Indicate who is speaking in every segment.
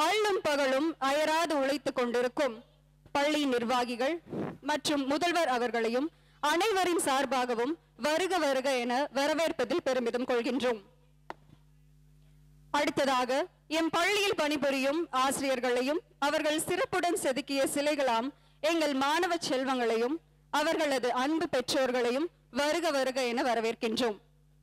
Speaker 1: அள்ளும் பகலும் அயராது உழைத்துக் கொண்டிருக்கும் பள்ளி நிர்வாகிகள் மற்றும் முதல்வர் அவர்களையும் அனைவரின் சார்பாகவும் வருக வருக என வரவேற்பதில் பெருமிதம் கொள்கின்றோம் அடுத்ததாக எம் பள்ளியில் பணிபுரியும் ஆசிரியர்களையும் அவர்கள் சிறப்புடன் செதுக்கிய சிலைகளாம் எங்கள் மாணவ செல்வங்களையும் அவர்களது அன்பு பெற்றோர்களையும் வருக வருக என வரவேற்கின்றோம்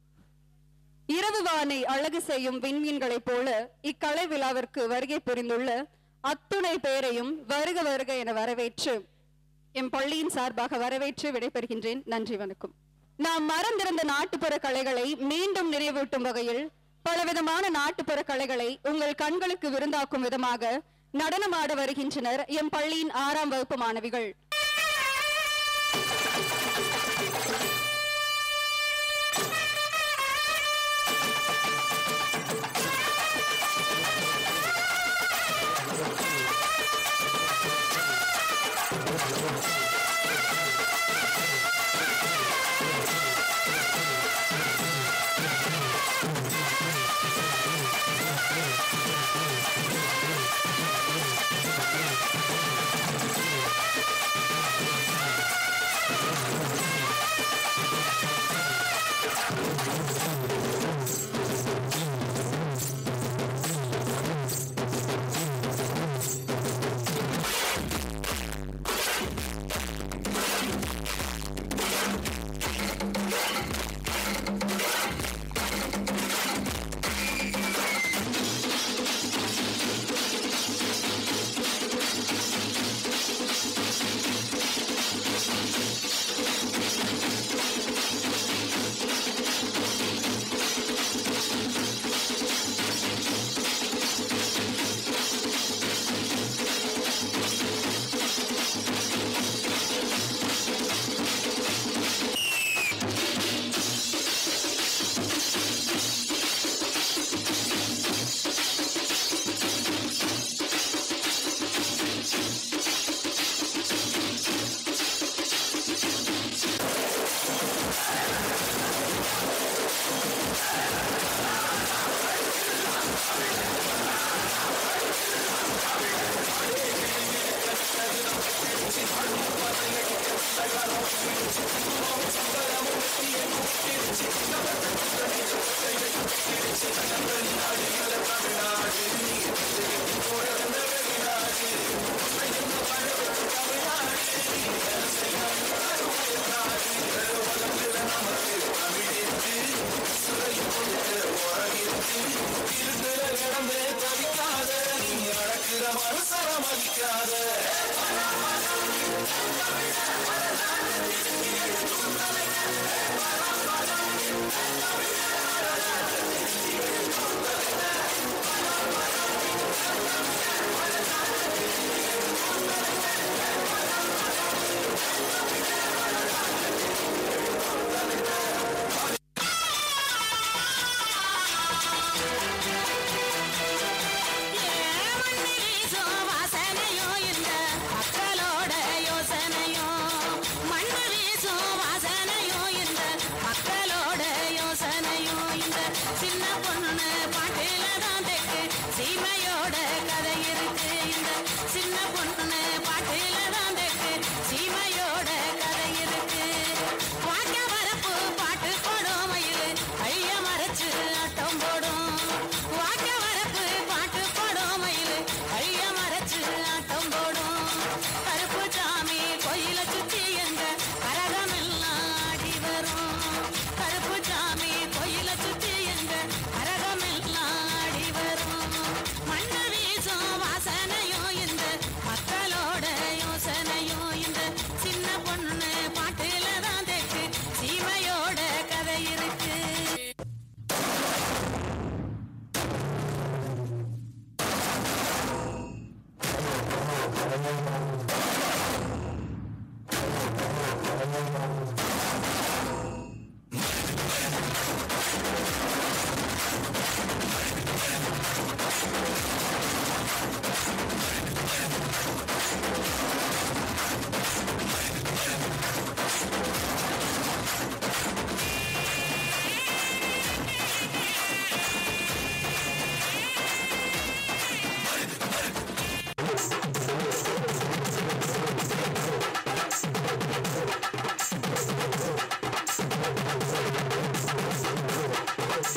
Speaker 1: இரவு வானை அழகு செய்யும் விண்மீன்களைப் போல இக்கலை விழாவிற்கு வருகை புரிந்துள்ள அத்துணை பேரையும் வருக வருக என வரவேற்று எம் பள்ளியின் சார்பாக வரவேற்று விடைபெறுகின்றேன் நன்றி வணக்கம் நாம் மறந்திருந்த நாட்டுப்புற கலைகளை மீண்டும் நினைவூட்டும் வகையில் பலவிதமான நாட்டுப்புற கலைகளை உங்கள் கண்களுக்கு விருந்தாக்கும் விதமாக நடனமாட வருகின்றனர் எம் பள்ளியின் ஆறாம் வகுப்பு மாணவிகள்
Speaker 2: மக்களோ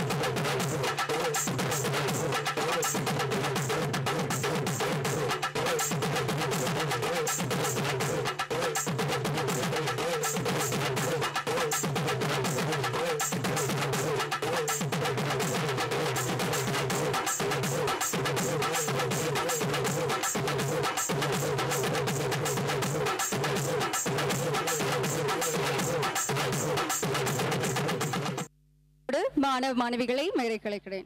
Speaker 1: மாணவ மாணவிகளை மேடை கலைக்கிறேன்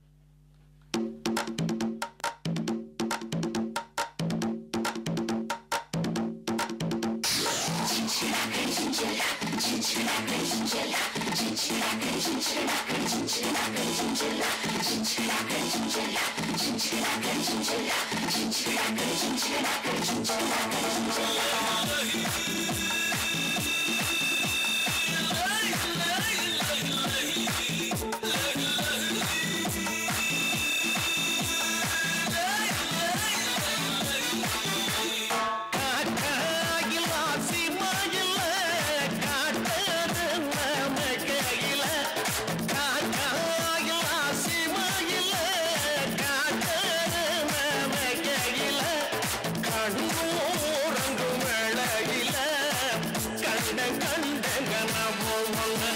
Speaker 2: காக்காயில் ஆசி மயில காட்டது நமக்கையில காக்காயில் ஆசி மயில காட்டது நமக்கையில கண்ணூரங்கும் வேளையில கண்ட கண்ட கனவு ஒன்று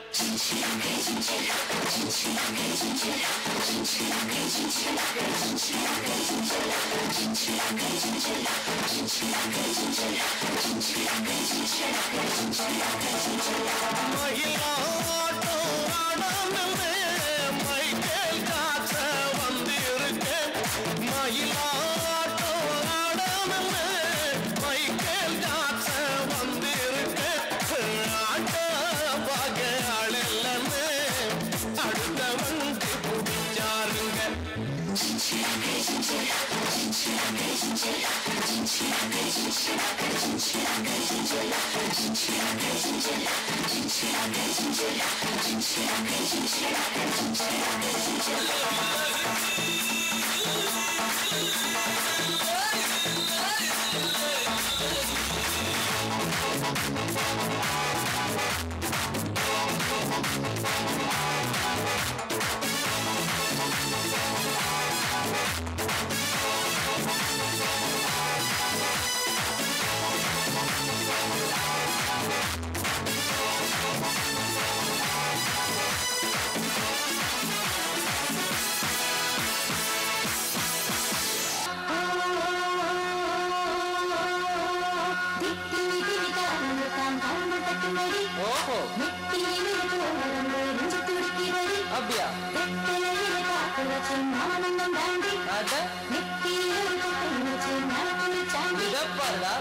Speaker 2: மயிலாட்டம் ஆடாமலே மைக்கேல் காற்ற வந்திருக்க மயிலாட்டம் ஆடாமலே மைக்கேல் காற்ற வந்திருக்க ஆட்ட பாக ஆளல்லன்னு அடுத்த வந்து பிடிச்சாருங்க ஓஹோ அப்படியா அட இதப்பாடா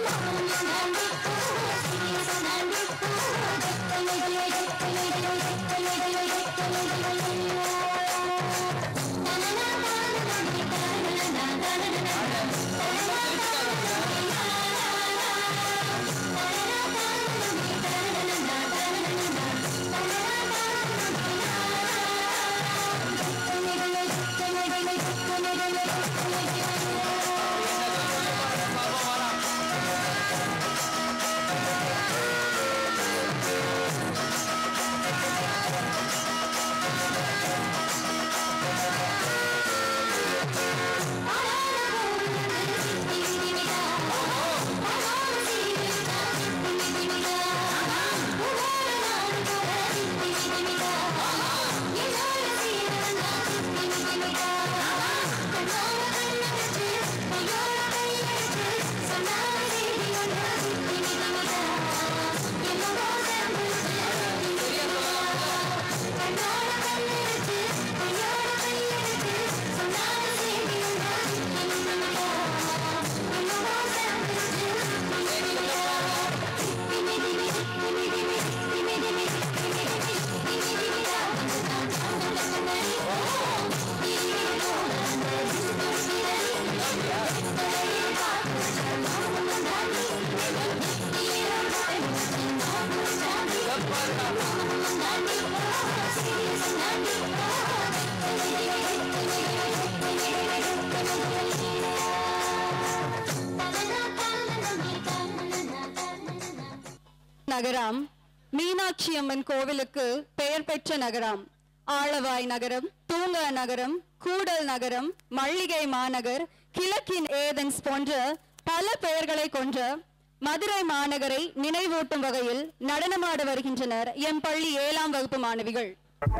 Speaker 1: நகரம் மீனாட்சி அம்மன் கோவிலுக்கு பெயர் பெற்ற நகரம் ஆளவாய் நகரம் தூங்கா நகரம் கூடல் நகரம் மல்லிகை மாநகர் கிழக்கின் ஏதென்ஸ் போன்ற பல பெயர்களை கொண்ட மதுரை மாநகரை நினைவூட்டும் வகையில் நடனமாட வருகின்றனர் எம் பள்ளி ஏழாம் வகுப்பு மாணவிகள்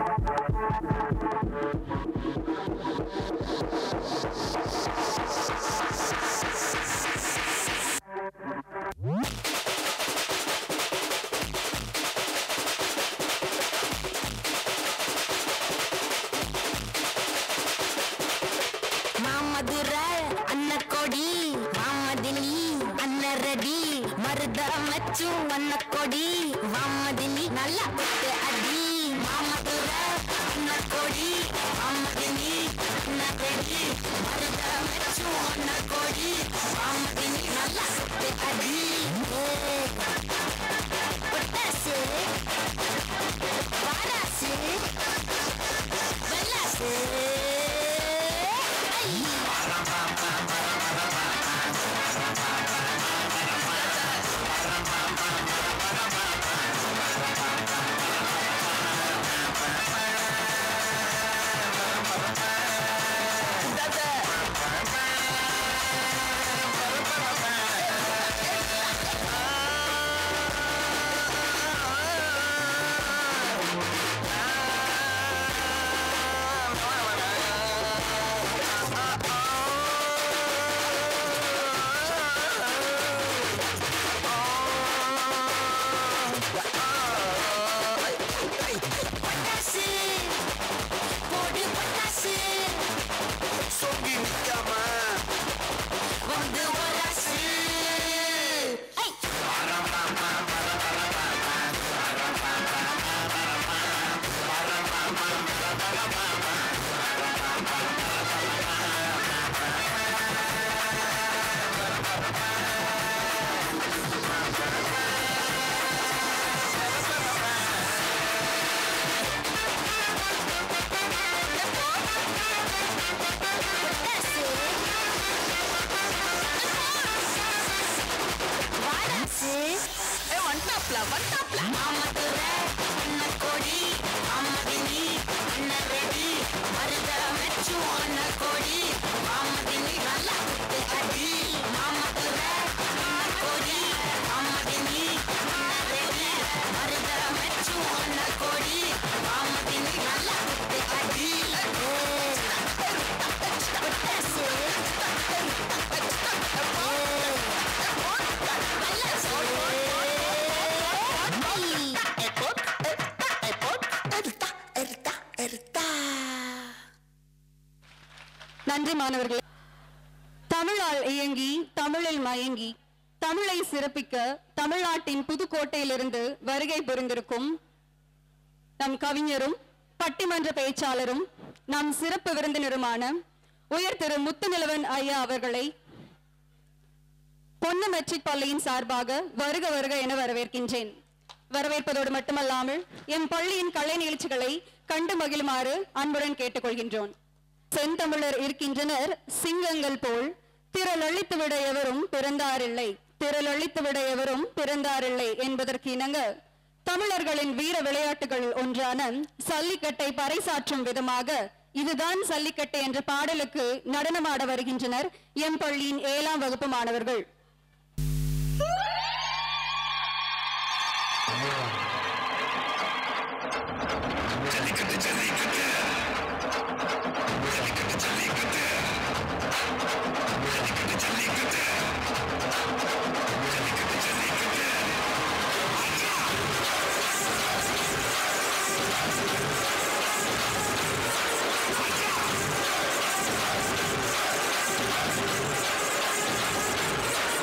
Speaker 3: மாமதுர அன்னக்கொடி மாமதினி அன்னரடி மருத மச்சு அன்னக்கொடி வாமதினி நல்ல குத்து அடி மாமதுர அன்னக்கொடி மாமதினி அன்னரடி மருத மச்சு அன்னக்கொடி வாமதினி நல்ல குத்து அடி ஏய். பொட்டாசு வாராசு வெள்ளாசு ஐ பட்டாசு போடு பட்டாசு
Speaker 2: சொங்கி நிக்காம
Speaker 3: வந்து வராசு ஐ பட்டாசு வாராசு ஏ வண்டாப்ல வண்டாப்ல மாமதுர அன்னக்கோடி மாமதினி அன்னரெடி மருத மெச்சு அன்னக்கோடி மாமதினி நல்ல குத்து அடி மாமதுர அன்னக்கோடி மாமதினி அன்னரெடி மருத மெச்சு அன்னக்கோடி மாமதினி நல்ல குத்து அடி பட்டாசு
Speaker 1: நன்றி மாணவர்களே தமிழால் இயங்கி தமிழில் மயங்கி தமிழை சிறப்பிக்க தமிழ்நாட்டின் புதுக்கோட்டையிலிருந்து வருகை புரிந்திருக்கும் நம் கவிஞரும் பட்டிமன்ற பேச்சாளரும் நம் சிறப்பு விருந்தினருமான உயர் திரு முத்துநிலவன் ஐயா அவர்களை பொன்னு மெட்ரிக் பள்ளியின் சார்பாக வருக வருக என வரவேற்கின்றேன் வரவேற்பதோடு மட்டுமல்லாமல் எம் பள்ளியின் கலை நிகழ்ச்சிகளை கண்டு மகிழுமாறு அன்புடன் கேட்டுக்கொள்கின்றோம் செந்தமிழர் இருக்கின்றனர் சிங்கங்கள் போல் திரளழித்து விட எவரும் பிறந்தாரில்லை திரளழித்து விட எவரும் பிறந்தாரில்லை என்பதற்கு இணங்க தமிழர்களின் வீர விளையாட்டுகள் ஒன்றான சல்லிக்கட்டை பறைசாற்றும் விதமாக இதுதான் சல்லிக்கட்டு என்ற பாடலுக்கு நடனமாட வருகின்றனர் எம் பள்ளியின் ஏழாம் வகுப்பு மாணவர்கள்
Speaker 3: பட்டாசு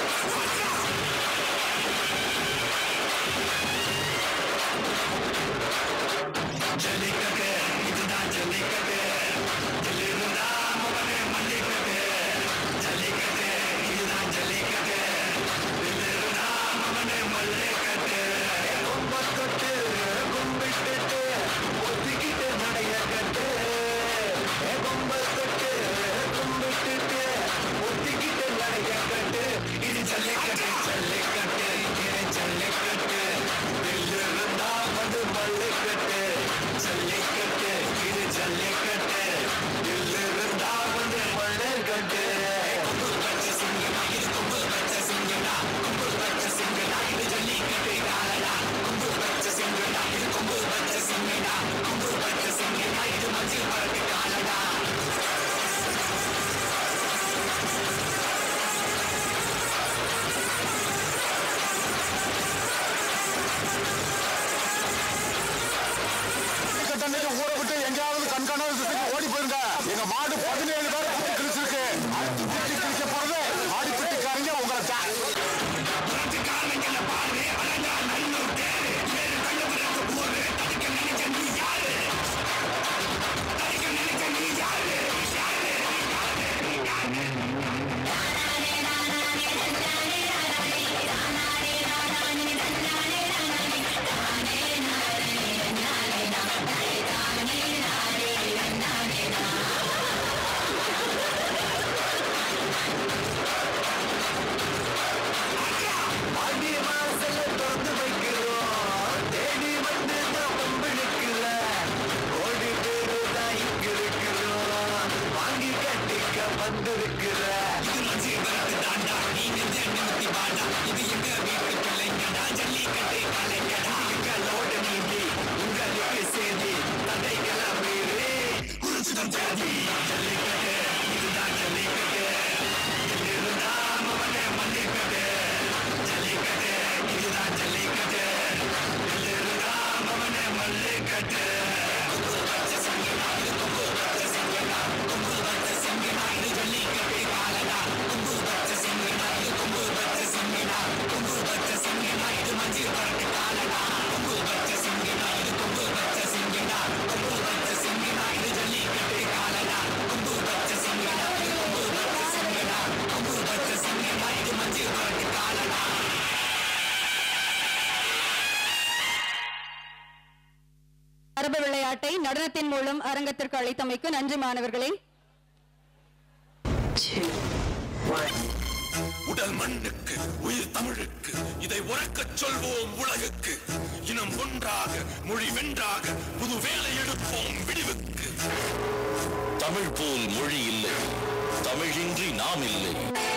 Speaker 1: மரபு விளையாட்டை நடனத்தின் மூலம் அரங்கத்திற்கு அழைத்தமைக்கு நன்றி மாணவர்களே
Speaker 2: உடல் மண்ணுக்கு உயிர் தமிழுக்கு இதை உறக்கச் சொல்வோம் உலகுக்கு இனம் ஒன்றாக மொழி வென்றாக புது வேலை எடுப்போம் விடிவுக்கு
Speaker 4: தமிழ் போல் மொழி இல்லை தமிழின்றி நாம் இல்லை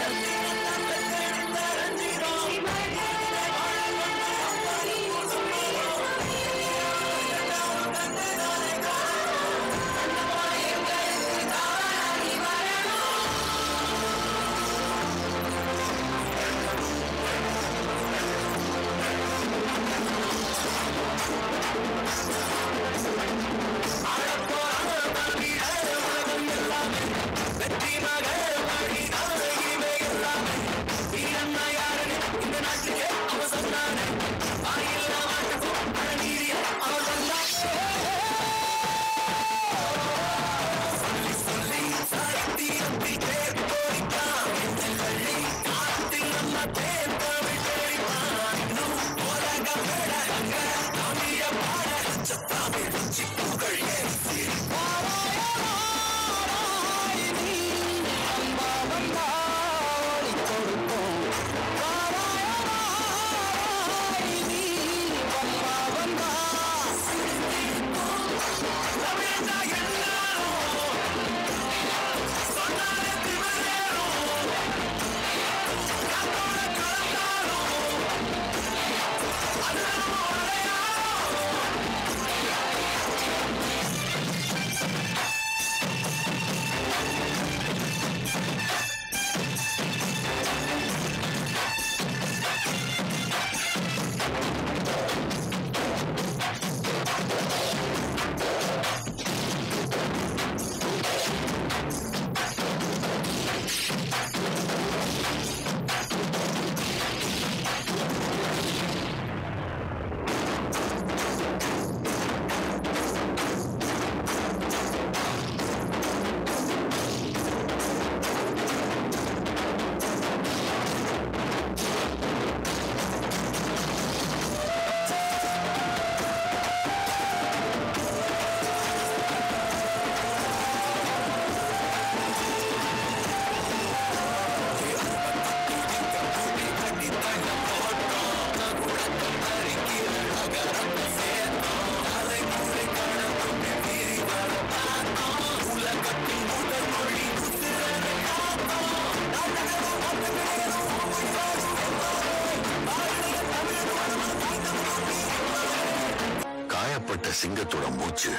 Speaker 4: காயப்பட்ட சிங்கத்தோட மூச்சு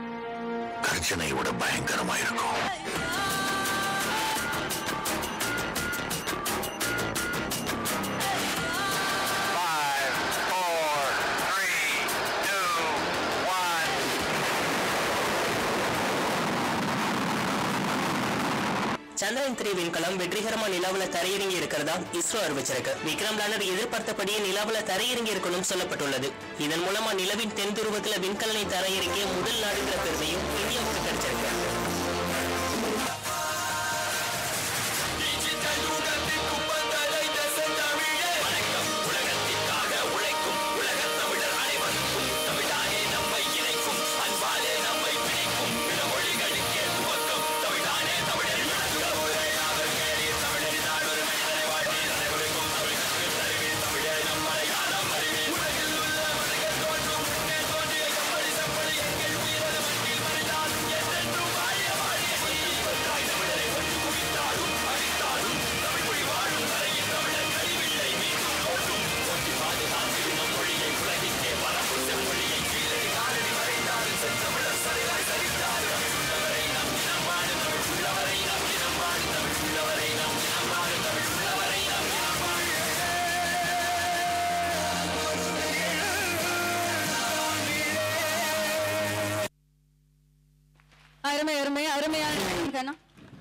Speaker 4: கர்ச்சனையோட பயங்கரமா இருக்கும்
Speaker 2: Five, four, three, two, one.
Speaker 5: Chandrayaan three விண்கலம் வெற்றிகரமா நிலாவுல தரையிறங்கி இருக்கிறதா இஸ்ரோ அறிவிச்சிருக்கு விக்ரம் லேண்டர் எதிர்பார்த்தபடியே நிலாவுல தரையிறங்கி இருக்கணும் சொல்லப்பட்டுள்ளது இதன் மூலமா நிலவின் தென் துருவத்துல விண்கலனை தரையிறங்கிய முதல் நாடுங்கிற பெருமையும் இந்தியாவுக்கு கிடைச்சிருக்கு
Speaker 2: உலகில் உள்ள
Speaker 1: அருமை அருமை அருமையான கண்ணா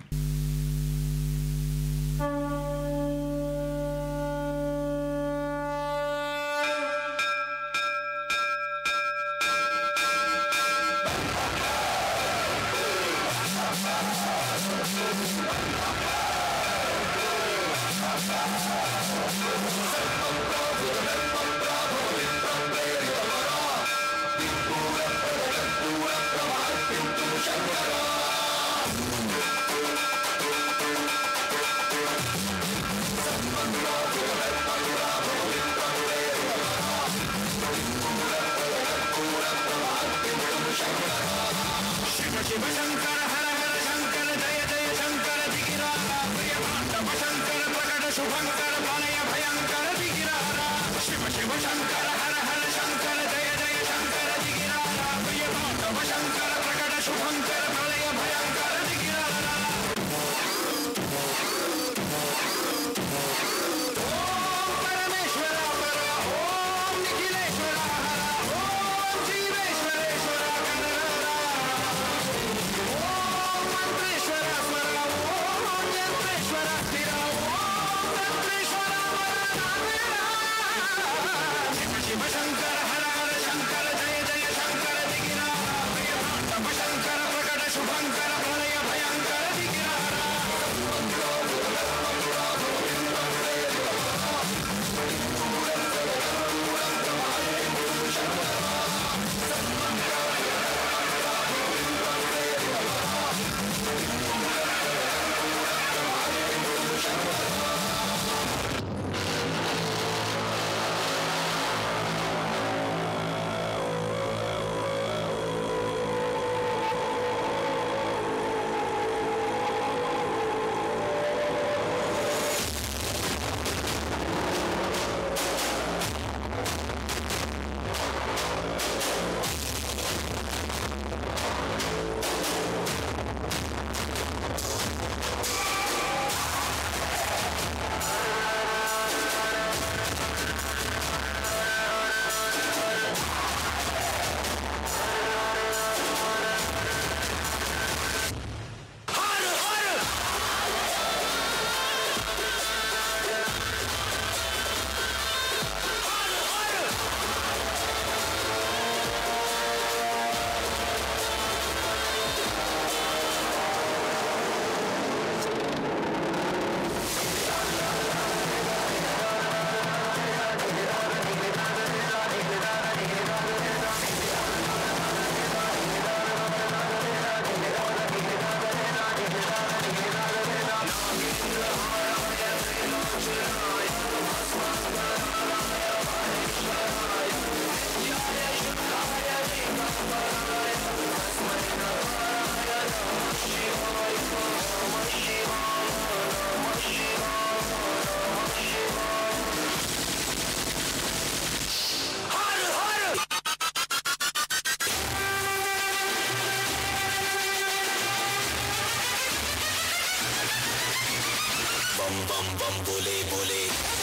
Speaker 4: बम बम बम बोले बोले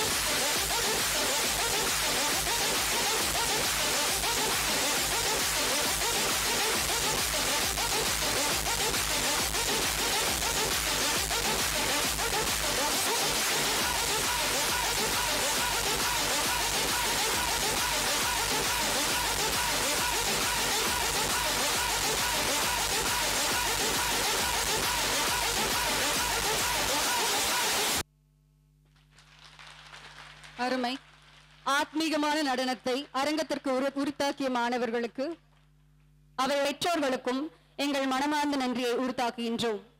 Speaker 1: அருமை ஆத்மீகமான நடனத்தை அரங்கத்திற்கு உரு- உரித்தாக்கிய மாணவர்களுக்கு அவை பெற்றோர்களுக்கும் எங்கள் மனமார்ந்த நன்றியை உரித்தாக்குகின்றோம்